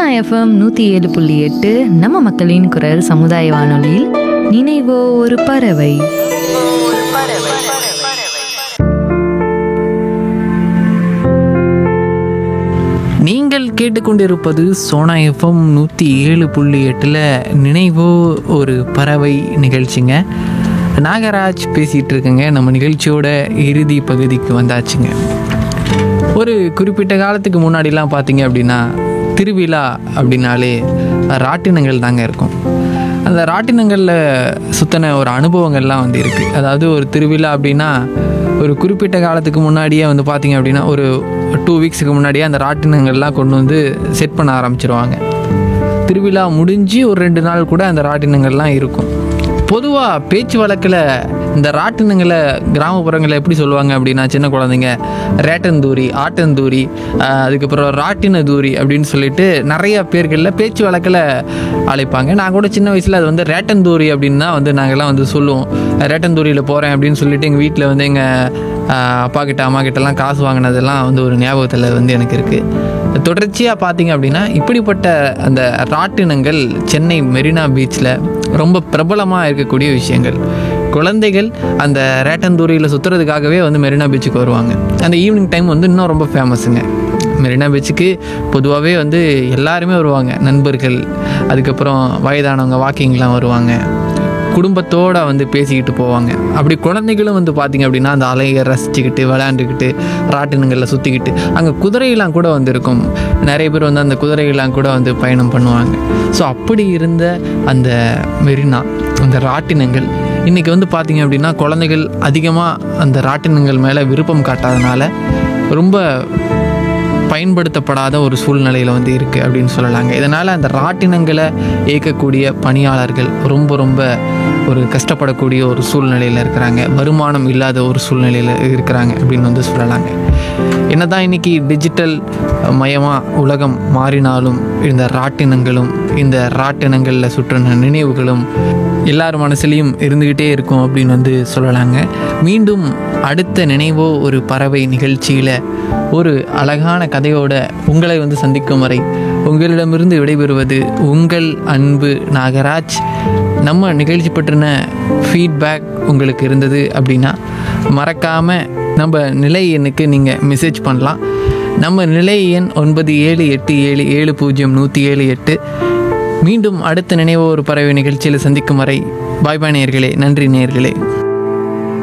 FM நூற்றி ஏழு புள்ளி எட்டு நம்ம மக்களின் குரல் சமுதாய வானொலியில் நினைவோ ஒரு பறவை நீங்கள் கேட்டுக்கொண்டிருப்பது சோனா எஃப்எம் நூற்றி ஏழு புள்ளி எட்டில் நினைவோ ஒரு பறவை நிகழ்ச்சிங்க நாகராஜ் பேசிகிட்டு இருக்கேங்க நம்ம நிகழ்ச்சியோட இறுதி பகுதிக்கு வந்தாச்சுங்க ஒரு குறிப்பிட்ட காலத்துக்கு முன்னாடிலாம் பார்த்தீங்க அப்படின்னா திருவிழா அப்படின்னாலே ராட்டினங்கள் தாங்க இருக்கும் அந்த ராட்டினங்களில் சுத்தின ஒரு அனுபவங்கள்லாம் வந்து இருக்குது அதாவது ஒரு திருவிழா அப்படின்னா ஒரு குறிப்பிட்ட காலத்துக்கு முன்னாடியே வந்து பார்த்தீங்க அப்படின்னா ஒரு டூ வீக்ஸுக்கு முன்னாடியே அந்த ராட்டினங்கள்லாம் கொண்டு வந்து செட் பண்ண ஆரம்பிச்சிருவாங்க திருவிழா முடிஞ்சு ஒரு ரெண்டு நாள் கூட அந்த ராட்டினங்கள்லாம் இருக்கும் பொதுவாக பேச்சு வழக்கில் இந்த ராட்டினங்களை கிராமப்புறங்களில் எப்படி சொல்லுவாங்க அப்படின்னா சின்ன குழந்தைங்க ரேட்டந்தூரி ஆட்டந்தூரி ஆஹ் அதுக்கப்புறம் ராட்டின தூரி அப்படின்னு சொல்லிட்டு நிறைய பேர்களில் பேச்சு வழக்கில் அழைப்பாங்க நான் கூட சின்ன வயசில் அது வந்து ரேட்டந்தூரி அப்படின்னு தான் வந்து நாங்கள்லாம் வந்து சொல்லுவோம் ரேட்டந்தூரியில் போகிறேன் அப்படின்னு சொல்லிட்டு எங்கள் வீட்டில் வந்து எங்கள் அப்பா கிட்ட அம்மா கிட்டலாம் காசு வாங்கினதெல்லாம் வந்து ஒரு ஞாபகத்தில் வந்து எனக்கு இருக்குது தொடர்ச்சியாக பார்த்தீங்க அப்படின்னா இப்படிப்பட்ட அந்த ராட்டினங்கள் சென்னை மெரினா பீச்சில் ரொம்ப பிரபலமாக இருக்கக்கூடிய விஷயங்கள் குழந்தைகள் அந்த ரேட்டந்தூரியில் சுற்றுறதுக்காகவே வந்து மெரினா பீச்சுக்கு வருவாங்க அந்த ஈவினிங் டைம் வந்து இன்னும் ரொம்ப ஃபேமஸுங்க மெரினா பீச்சுக்கு பொதுவாகவே வந்து எல்லாருமே வருவாங்க நண்பர்கள் அதுக்கப்புறம் வயதானவங்க வாக்கிங்லாம் வருவாங்க குடும்பத்தோடு வந்து பேசிக்கிட்டு போவாங்க அப்படி குழந்தைகளும் வந்து பார்த்திங்க அப்படின்னா அந்த அலையை ரசிச்சுக்கிட்டு விளையாண்டுக்கிட்டு ராட்டினங்களில் சுற்றிக்கிட்டு அங்கே குதிரையெல்லாம் கூட வந்து இருக்கும் நிறைய பேர் வந்து அந்த குதிரையெல்லாம் கூட வந்து பயணம் பண்ணுவாங்க ஸோ அப்படி இருந்த அந்த மெரினா அந்த ராட்டினங்கள் இன்றைக்கி வந்து பார்த்திங்க அப்படின்னா குழந்தைகள் அதிகமாக அந்த ராட்டினங்கள் மேலே விருப்பம் காட்டாதனால ரொம்ப பயன்படுத்தப்படாத ஒரு சூழ்நிலையில் வந்து இருக்குது அப்படின்னு சொல்லலாங்க இதனால் அந்த ராட்டினங்களை இயக்கக்கூடிய பணியாளர்கள் ரொம்ப ரொம்ப ஒரு கஷ்டப்படக்கூடிய ஒரு சூழ்நிலையில் இருக்கிறாங்க வருமானம் இல்லாத ஒரு சூழ்நிலையில் இருக்கிறாங்க அப்படின்னு வந்து சொல்லலாங்க என்னதான் இன்னைக்கு டிஜிட்டல் மயமாக உலகம் மாறினாலும் இந்த ராட்டினங்களும் இந்த ராட்டினங்களில் சுற்றின நினைவுகளும் எல்லார் மனசுலையும் இருந்துக்கிட்டே இருக்கும் அப்படின்னு வந்து சொல்லலாங்க மீண்டும் அடுத்த நினைவோ ஒரு பறவை நிகழ்ச்சியில் ஒரு அழகான கதையோட உங்களை வந்து சந்திக்கும் வரை உங்களிடமிருந்து விடைபெறுவது உங்கள் அன்பு நாகராஜ் நம்ம நிகழ்ச்சி பற்றின ஃபீட்பேக் உங்களுக்கு இருந்தது அப்படின்னா மறக்காமல் நம்ம நிலை எண்ணுக்கு நீங்கள் மெசேஜ் பண்ணலாம் நம்ம நிலை எண் ஒன்பது ஏழு எட்டு ஏழு ஏழு பூஜ்ஜியம் நூற்றி ஏழு எட்டு மீண்டும் அடுத்த நினைவு ஒரு பறவை நிகழ்ச்சியில் சந்திக்கும் வரை பாய் பாய் நேயர்களே நன்றி நேயர்களே